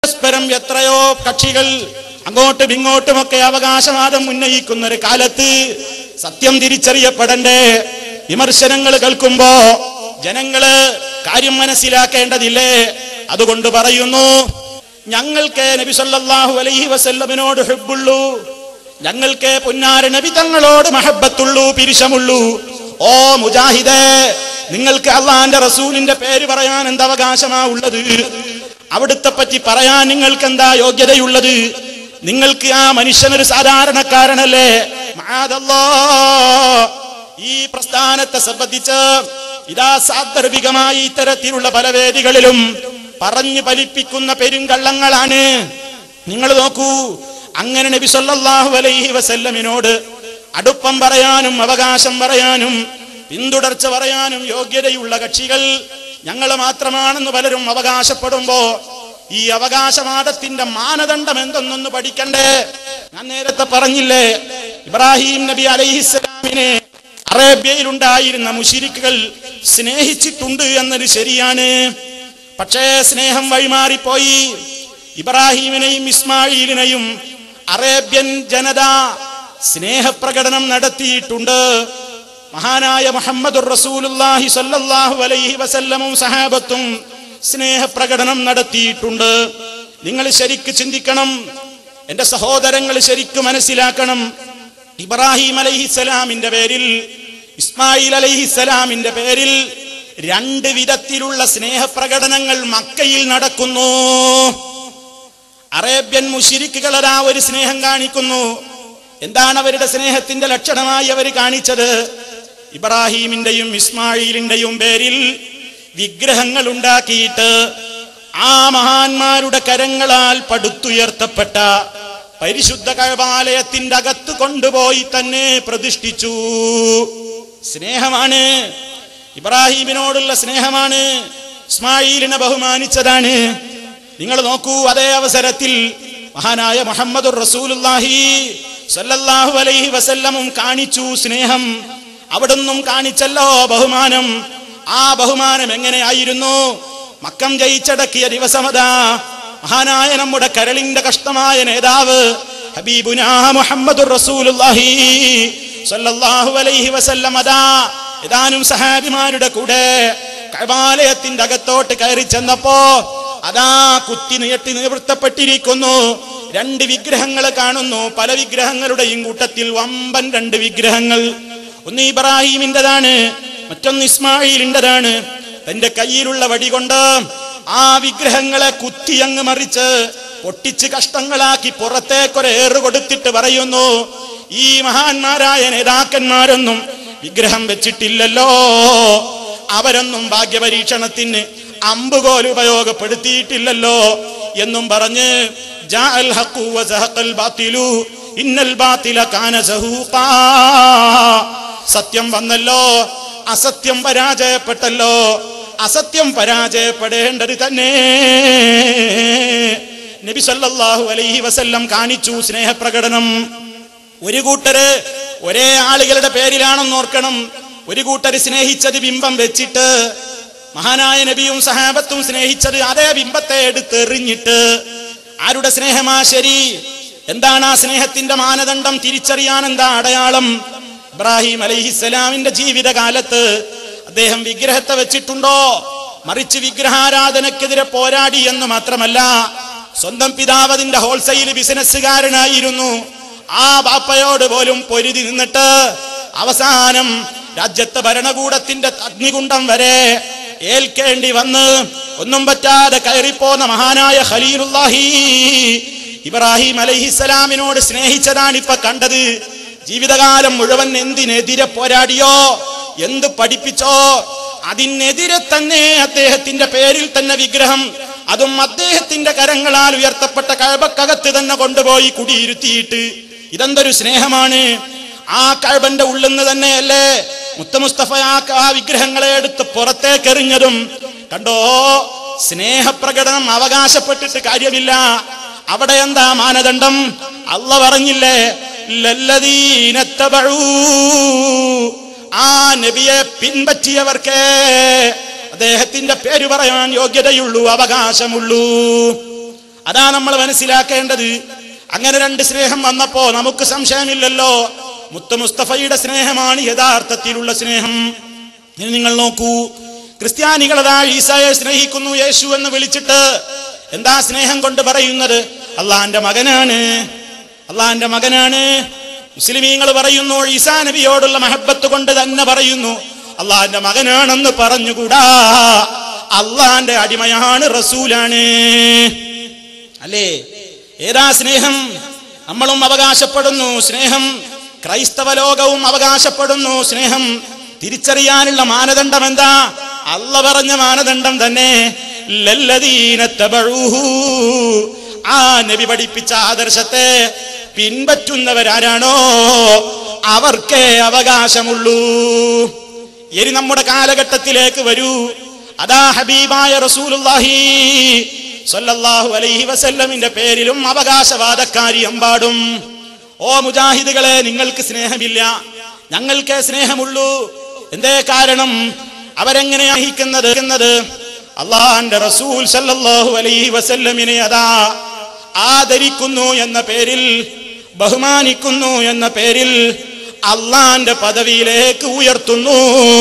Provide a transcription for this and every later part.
പരസ്പരം എത്രയോ കക്ഷികൾ അങ്ങോട്ടും ഇങ്ങോട്ടുമൊക്കെ അവകാശവാദം ഉന്നയിക്കുന്ന ഒരു കാലത്ത് സത്യം തിരിച്ചറിയപ്പെടണ്ടേ വിമർശനങ്ങൾ കേൾക്കുമ്പോ ജനങ്ങള് കാര്യം മനസ്സിലാക്കേണ്ടതില്ലേ അതുകൊണ്ട് പറയുന്നു ഞങ്ങൾക്ക് നബി സല്ലല്ലാഹു അലൈഹി വസല്ലമിനോട് ഹുബ്ബുള്ളൂ ഞങ്ങൾക്ക് പുന്നാര നബി തങ്ങളോട് മഹബത്തുള്ളൂ പിരിശമുള്ളൂ ഓ മുജാഹിദേ നിങ്ങൾക്ക് അള്ളാന്റെ റസൂലിന്റെ പേര് പറയാൻ എന്ത് അവകാശമാ ഉള്ളത് അവിടുത്തെ പറ്റി പറയാൻ നിങ്ങൾക്ക് എന്താ യോഗ്യതയുള്ളത് നിങ്ങൾക്ക് ആ മനുഷ്യനൊരു സാധാരണക്കാരനല്ലേ മആദല്ലാ. ഈ പ്രസ്ഥാനത്തെ സംബന്ധിച്ച് ഇതാ സാന്ദർഭികമായി ഇത്തരത്തിലുള്ള പല വേദികളിലും പറഞ്ഞു ഫലിപ്പിക്കുന്ന പെരുങ്കള്ളങ്ങളാണ് നിങ്ങൾ നോക്കൂ അങ്ങനെ നബി സല്ലല്ലാഹു അലൈഹി വസല്ലമിനോട് അടുപ്പം പറയാനും അവകാശം പറയാനും പിന്തുടർച്ച പറയാനും യോഗ്യതയുള്ള കക്ഷികൾ ഞങ്ങൾ മാത്രമാണെന്ന് പലരും അവകാശപ്പെടുമ്പോ ഈ അവകാശവാദത്തിന്റെ മാനദണ്ഡം എന്തെന്നൊന്ന് പഠിക്കണ്ടേ ഞാൻ നേരത്തെ പറഞ്ഞില്ലേ ഇബ്രാഹിം നബി അലൈഹിസ്സലാമിനെ അറേബ്യയിലുണ്ടായിരുന്ന മുഷിരിക്കുകൾ സ്നേഹിച്ചിട്ടുണ്ട് എന്നത് ശരിയാണ് പക്ഷേ സ്നേഹം വഴിമാറിപ്പോയി ഇബ്രാഹീമിനെയും ഇസ്മായിലിനെയും അറേബ്യൻ ജനത സ്നേഹപ്രകടനം നടത്തിയിട്ടുണ്ട് മഹാനായ മുഹമ്മദ് റസൂലുല്ലാഹി സല്ലല്ലാഹു അലൈഹി വസല്ലമും സഹാബത്തും സ്നേഹപ്രകടനം നടത്തിയിട്ടുണ്ട് നിങ്ങൾ ശരിക്ക് ചിന്തിക്കണം എന്റെ സഹോദരങ്ങൾ ശരിക്ക് മനസ്സിലാക്കണം ഇബ്രാഹിം അലൈഹിസ്സലാമിന്റെ പേരിൽ ഇസ്മായിൽ അലൈഹിസ്സലാമിന്റെ പേരിൽ രണ്ട് വിധത്തിലുള്ള സ്നേഹപ്രകടനങ്ങൾ മക്കയിൽ നടക്കുന്നു അറേബ്യൻ മുഷിരിക്കുകളതാ ഒരു സ്നേഹം കാണിക്കുന്നു എന്താണ് അവരുടെ സ്നേഹത്തിന്റെ ലക്ഷണമായി അവർ കാണിച്ചത് ഇബ്രാഹീമിന്റെയും ഇസ്മായിലിന്റെയും പേരിൽ വിഗ്രഹങ്ങൾ ഉണ്ടാക്കിയിട്ട് ആ മഹാന്മാരുടെ കരങ്ങളാൽ പടുത്തുയർത്തപ്പെട്ട പരിശുദ്ധ കഴവാലയത്തിന്റെ അകത്ത് കൊണ്ടുപോയി തന്നെ പ്രതിഷ്ഠിച്ചു സ്നേഹമാണ് ഇബ്രാഹീമിനോടുള്ള സ്നേഹമാണ് ഇസ്മായിലിനെ ബഹുമാനിച്ചതാണ് നിങ്ങൾ നോക്കൂ അതേ അവസരത്തിൽ മഹാനായ മുഹമ്മദ് റസൂലുല്ലാഹി സല്ലല്ലാഹു അലൈഹി വസല്ലമും കാണിച്ചു സ്നേഹം അവിടുന്നും കാണിച്ചല്ലോ ബഹുമാനം ആ ബഹുമാനം എങ്ങനെയായിരുന്നു മക്കം ജയിച്ചടക്കിയ ദിവസമതാ മഹാനായ നമ്മുടെ കരളിന്റെ കഷ്ടമായ നേതാവ് ഹബീബുനാ മുഹമ്മദ് റസൂലുല്ലാഹി സല്ലല്ലാഹു അലൈഹി വസല്ലം അതാ ഏതാനും സഹാബിമാരുടെ കൂടെ കൈവാലയത്തിന്റെ അകത്തോട്ട് കയറി ചെന്നപ്പോ അതാ കുത്തി നീട്ടി നിവൃത്തപ്പെട്ടിരിക്കുന്നു രണ്ട് വിഗ്രഹങ്ങൾ കാണുന്നു പല വിഗ്രഹങ്ങളുടെയും കൂട്ടത്തിൽ വമ്പൻ രണ്ട് വിഗ്രഹങ്ങൾ ഒന്ന് ഇബ്രാഹിമിൻ്റെതാണ് മറ്റൊന്ന് ഇസ്മായിലിൻ്റെതാണ് തന്റെ കയ്യിലുള്ള വടി കൊണ്ട് ആ വിഗ്രഹങ്ങളെ കുത്തിയങ്ങ് മറിച്ച് പൊട്ടിച്ച് കഷ്ടങ്ങളാക്കി പുറത്തേക്കൊരേറ് കൊടുത്തിട്ട് പറയുന്നു ഈ മഹാന്മാരായ നേതാക്കന്മാരൊന്നും വിഗ്രഹം വെച്ചിട്ടില്ലല്ലോ അവരൊന്നും ഭാഗ്യപരീക്ഷണത്തിന് അമ്പുകോൽ ഉപയോഗപ്പെടുത്തിയിട്ടില്ലല്ലോ എന്നും പറഞ്ഞ് ജാഅൽ ഹഖു വസഹഖൽ ബാത്തിലു ഇന്നൽ ബാത്തില കാന സഹൂഖാ സത്യം വന്നല്ലോ അസത്യം പരാജയപ്പെട്ടല്ലോ അസത്യം പരാജയപ്പെടേണ്ടത് തന്നെ നബി സല്ലല്ലാഹു അലൈഹി വസല്ലം കാണിച്ചു സ്നേഹപ്രകടനം ഒരു കൂട്ടര് ഒരേ ആളുകളുടെ പേരിലാണെന്ന് ഓർക്കണം ഒരു കൂട്ടര് സ്നേഹിച്ചത് ബിംബം വെച്ചിട്ട് മഹാനായ നബിയും സഹാബത്തും സ്നേഹിച്ചത് അതേ ബിംബത്തെ എടുത്തെറിഞ്ഞിട്ട് ആരുടെ സ്നേഹമാ ശരി എന്താണ് ആ സ്നേഹത്തിന്റെ മാനദണ്ഡം തിരിച്ചറിയാൻ എന്താ അടയാളം ഇബ്രാഹിം അലൈഹിസ്സലാമിന്റെ ജീവിതകാലത്ത് അദ്ദേഹം വിഗ്രഹത്തെ വെച്ചിട്ടുണ്ടോ മറിച്ച് വിഗ്രഹാരാധനക്കെതിരെ പോരാടി എന്ന് മാത്രമല്ല സ്വന്തം പിതാവ് അതിന്റെ ഹോൾസെയിൽ ബിസിനസ്സുകാരനായിരുന്നു ആ ബാപ്പയോട് പോലും പൊരുതി നിന്നിട്ട് അവസാനം രാജ്യത്തെ ഭരണകൂടത്തിന്റെ അഗ്നികുണ്ഡം വരെ ഏൽക്കേണ്ടി വന്ന് ഒന്നും പറ്റാതെ കയറിപ്പോന്ന മഹാനായ ഖലീലുല്ലാഹി ഇബ്രാഹിം അലൈഹിസ്സലാമിനോട് സ്നേഹിച്ചതാണ് ഇപ്പൊ കണ്ടത് ജീവിതകാലം മുഴുവൻ എന്തിനെതിരെ പോരാടിയോ എന്ത് പഠിപ്പിച്ചോ അതിനെതിരെ തന്നെ അദ്ദേഹത്തിന്റെ പേരിൽ തന്നെ വിഗ്രഹം അതും അദ്ദേഹത്തിന്റെ കരങ്ങളാൽ ഉയർത്തപ്പെട്ട കഴബക്കകത്ത് തന്നെ കൊണ്ടുപോയി കുടിയിരുത്തിയിട്ട് ഇതെന്തൊരു സ്നേഹമാണ് ആ കഴബന്റെ ഉള്ളിന്ന് തന്നെയല്ലേ മുത്തമുസ്തഫ ആ ആ വിഗ്രഹങ്ങളെ എടുത്ത് പുറത്തേക്കെറിഞ്ഞതും കണ്ടോ സ്നേഹപ്രകടനം അവകാശപ്പെട്ടിട്ട് കാര്യമില്ല അവിടെ എന്താ മാനദണ്ഡം അല്ല പറഞ്ഞില്ലേ ലല്ലദീനത്തബഊ. ആ നബിയെ പിൻപറ്റിയവർക്ക് അദ്ദേഹത്തിന്റെ പേര് പറയാൻ യോഗ്യതയുള്ളൂ അവകാശമുള്ളൂ അതാ നമ്മൾ മനസ്സിലാക്കേണ്ടത് അങ്ങനെ രണ്ട് സ്നേഹം വന്നപ്പോ നമുക്ക് സംശയമില്ലല്ലോ മുത്ത മുസ്തഫയുടെ സ്നേഹമാണ് യഥാർത്ഥത്തിലുള്ള സ്നേഹം ഇനി നിങ്ങൾ നോക്കൂ ക്രിസ്ത്യാനികളതാ ഈസായെ സ്നേഹിക്കുന്നു യേശു എന്ന് വിളിച്ചിട്ട് എന്താ സ്നേഹം കൊണ്ട് പറയുന്നത് അള്ളാന്റെ മകനാണ് അള്ളാന്റെ മകനാണ് മുസ്ലിമീങ്ങൾ പറയുന്നു ഈസാ നബിയോടുള്ള മഹബത്ത് കൊണ്ട് തന്നെ പറയുന്നു അള്ളാന്റെ മകനാണെന്ന് പറഞ്ഞുകൂടാ അള്ളാന്റെ അടിമയാണ് റസൂലാണ് അല്ലേ ഏതാ സ്നേഹം നമ്മളും അവകാശപ്പെടുന്നു സ്നേഹം ക്രൈസ്തവ ലോകവും അവകാശപ്പെടുന്നു സ്നേഹം തിരിച്ചറിയാനുള്ള മാനദണ്ഡം എന്താ അല്ല പറഞ്ഞ മാനദണ്ഡം തന്നെ ലല്ലദീന തബഊഹു. ആ നബി പഠിപ്പിച്ച ആദർശത്തെ പിൻപറ്റുന്നവരാരാണോ അവർക്കേ അവകാശമുള്ളൂ ഇനി നമ്മുടെ കാലഘട്ടത്തിലേക്ക് വരൂ അതാ ഹബീബായ റസൂലുള്ളാഹി സല്ലല്ലാഹു അലൈഹി വസല്ലമിന്റെ പേരിലും അവകാശവാദക്കാരി എമ്പാടും ഓ മുജാഹിദുകളെ നിങ്ങൾക്ക് സ്നേഹമില്ല ഞങ്ങൾക്ക് സ്നേഹമുള്ളൂ എന്തേ കാരണം അവരെങ്ങനെ അഹിക്കുന്നത് എന്നത് അള്ളാന്റെ റസൂൽ സല്ലല്ലാഹു അലൈഹി വസല്ലമിനെ അതാ ആദരിക്കുന്നു എന്ന പേരിൽ ബഹുമാനിക്കുന്നു എന്ന പേരിൽ അള്ളാന്റെ പദവിയിലേക്ക് ഉയർത്തുന്നു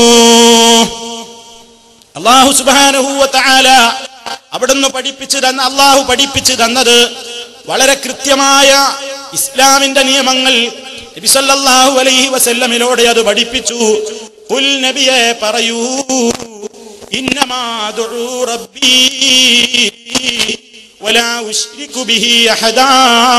അള്ളാഹു സുബാനുഹൂവത്താല അവിടുന്ന് പഠിപ്പിച്ചു തന്ന അള്ളാഹു പഠിപ്പിച്ചു തന്നത് വളരെ കൃത്യമായ ഇസ്ലാമിന്റെ നിയമങ്ങൾ നബി സല്ലല്ലാഹു അലൈഹി വസല്ലമിലൂടെ അത് പഠിപ്പിച്ചു കുൽ നബിയെ പറയൂ ഇന്നമാ ദുഉ റബ്ബി വലാ ഉശ്രികു ബിഹി അഹദാ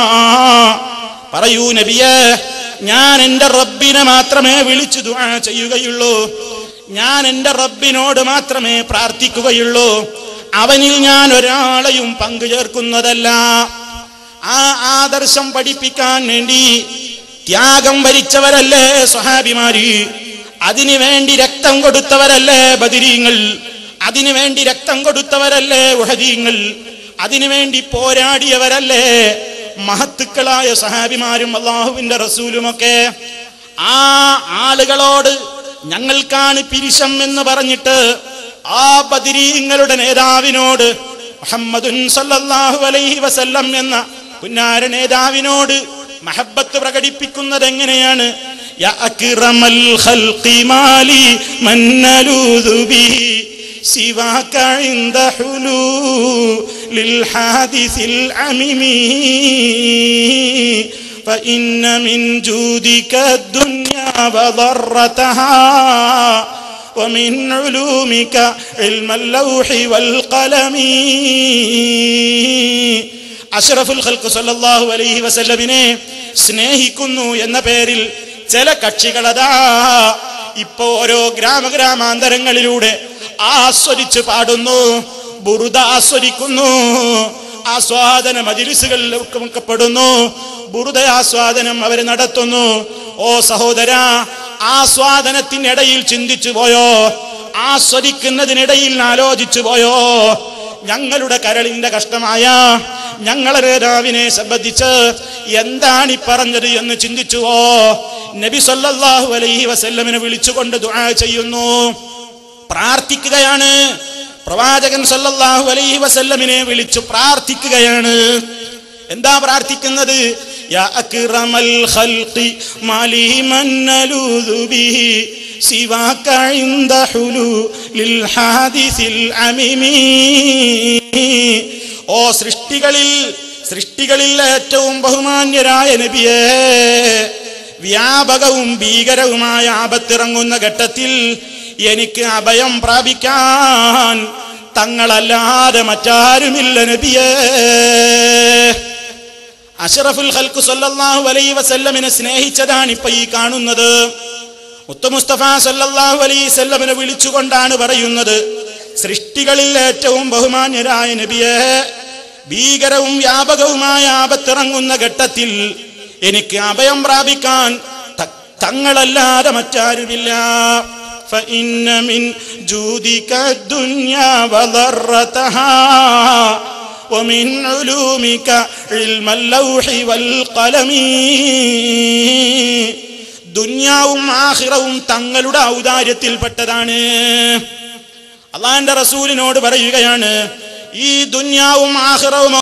പറയൂ നബിയെ ഞാൻ എന്റെ റബ്ബിനെ മാത്രമേ വിളിച്ചു ദുആ ചെയ്യുകയുള്ളൂ ഞാൻ എന്റെ റബ്ബിനോട് മാത്രമേ പ്രാർത്ഥിക്കുകയുള്ളൂ അവനിൽ ഞാൻ ഒരാളെയും പങ്കു ചേർക്കുന്നതല്ല ആ ആദർശം പഠിപ്പിക്കാൻ വേണ്ടി ത്യാഗം ഭരിച്ചവരല്ലേ സ്വഹാബിമാര് അതിനു വേണ്ടി രക്തം കൊടുത്തവരല്ലേ ബദിരീങ്ങൾ അതിനു വേണ്ടി രക്തം കൊടുത്തവരല്ലേ ഉഹദീങ്ങൾ അതിനു വേണ്ടി പോരാടിയവരല്ലേ മഹത്തുക്കളായ സഹാബിമാരും അള്ളാഹുവിന്റെ റസൂലുമൊക്കെ ആ ആളുകളോട് ഞങ്ങൾക്കാണ് പിരിശം എന്ന് പറഞ്ഞിട്ട് ആ ബദിരീങ്ങളുടെ നേതാവിനോട് മുഹമ്മദുൻ സല്ലല്ലാഹു അലൈഹി വസല്ലം എന്ന പുന്നാര നേതാവിനോട് മഹബത്ത് പ്രകടിപ്പിക്കുന്നത് എങ്ങനെയാണ് യാ അക്റമൽ ഖൽഖി മാലി മൻ നലൂദു ബിഹി سواك عند حلول الحادث العميم فإن من جودك الدنيا وضرتها ومن علومك علم اللوح والقلم അഷ്റഫുൽ ഖൽക്ക് സല്ലല്ലാഹു അലൈഹി വസല്ലമിനെ സ്നേഹിക്കുന്നു എന്ന പേരിൽ ചില കക്ഷികളതാ ഇപ്പോ ഓരോ ഗ്രാമഗ്രാമാന്തരങ്ങളിലൂടെ ആസ്വദിച്ച് പാടുന്നു ബുറുദ ആസ്വദിക്കുന്നു ആസ്വാദന മജിലിസുകളിൽ വെക്കപ്പെടുന്നു ബുറുദ ആസ്വാദനം അവർ നടത്തുന്നു ഓ സഹോദര ആസ്വാദനത്തിനിടയിൽ ചിന്തിച്ചു പോയോ ആസ്വദിക്കുന്നതിനിടയിൽ ആലോചിച്ചു പോയോ ഞങ്ങളുടെ കരളിന്റെ കഷ്ടമായ ഞങ്ങളെ നേതാവിനെ സംബന്ധിച്ച് എന്താണ് ഈ പറഞ്ഞത് എന്ന് ചിന്തിച്ചുവോ നബി സല്ലല്ലാഹു അലൈഹി വസല്ലമിനെ വിളിച്ചുകൊണ്ട് ദുആ ചെയ്യുന്നു പ്രാർത്ഥിക്കുകയാണ് പ്രവാചകൻ സല്ലല്ലാഹു അലൈഹി വസല്ലമിനെ വിളിച്ചു പ്രാർത്ഥിക്കുകയാണ് എന്താ പ്രാർത്ഥിക്കുന്നത് യാ അക്റമൽ ഖൽഖി മാലി മൻ നലൂദു ബിഹി സിവാക ഇൻദ ഹുലൂലിൽ ഹാദിസിൽ അമിമി ഓ സൃഷ്ടികളിൽ സൃഷ്ടികളിൽ ഏറ്റവും ബഹുമാന്യരായ നബിയേ വ്യാപകവും ഭീകരവുമായ ആപത്തിറങ്ങുന്ന ഘട്ടത്തിൽ എനിക്ക് അഭയം പ്രാപിക്കാൻ തങ്ങളല്ലാതെ മറ്റാരുമില്ല നബിയേ അഷറഫുൽ ഖൽക്കു സല്ലല്ലാഹു അലൈഹി വസല്ലമിനെ സ്നേഹിച്ചതാണ് ഇപ്പൊ ഈ കാണുന്നത് മുത്ത മുസ്തഫ സല്ലല്ലാഹു അലൈഹി വസല്ലമിനെ വിളിച്ചുകൊണ്ടാണ് പറയുന്നത് സൃഷ്ടികളിൽ ഏറ്റവും ബഹുമാന്യരായ നബിയെ ഭീകരവും വ്യാപകവുമായ ആപത്തിറങ്ങുന്ന ഘട്ടത്തിൽ എനിക്ക് അഭയം പ്രാപിക്കാൻ ത- തങ്ങളല്ലാതെ മറ്റാരുമില്ല فإن من جودك الدنيا وضرتها ومن علومك علم اللوح والقلم ദുന്യാവും ആഹിറവും തങ്ങളുടെ ഔദാര്യത്തിൽപ്പെട്ടതാണ് അള്ളാന്റെ റസൂലിനോട് പറയുകയാണ് ഈ ദുന്യാവും ആഹിറവും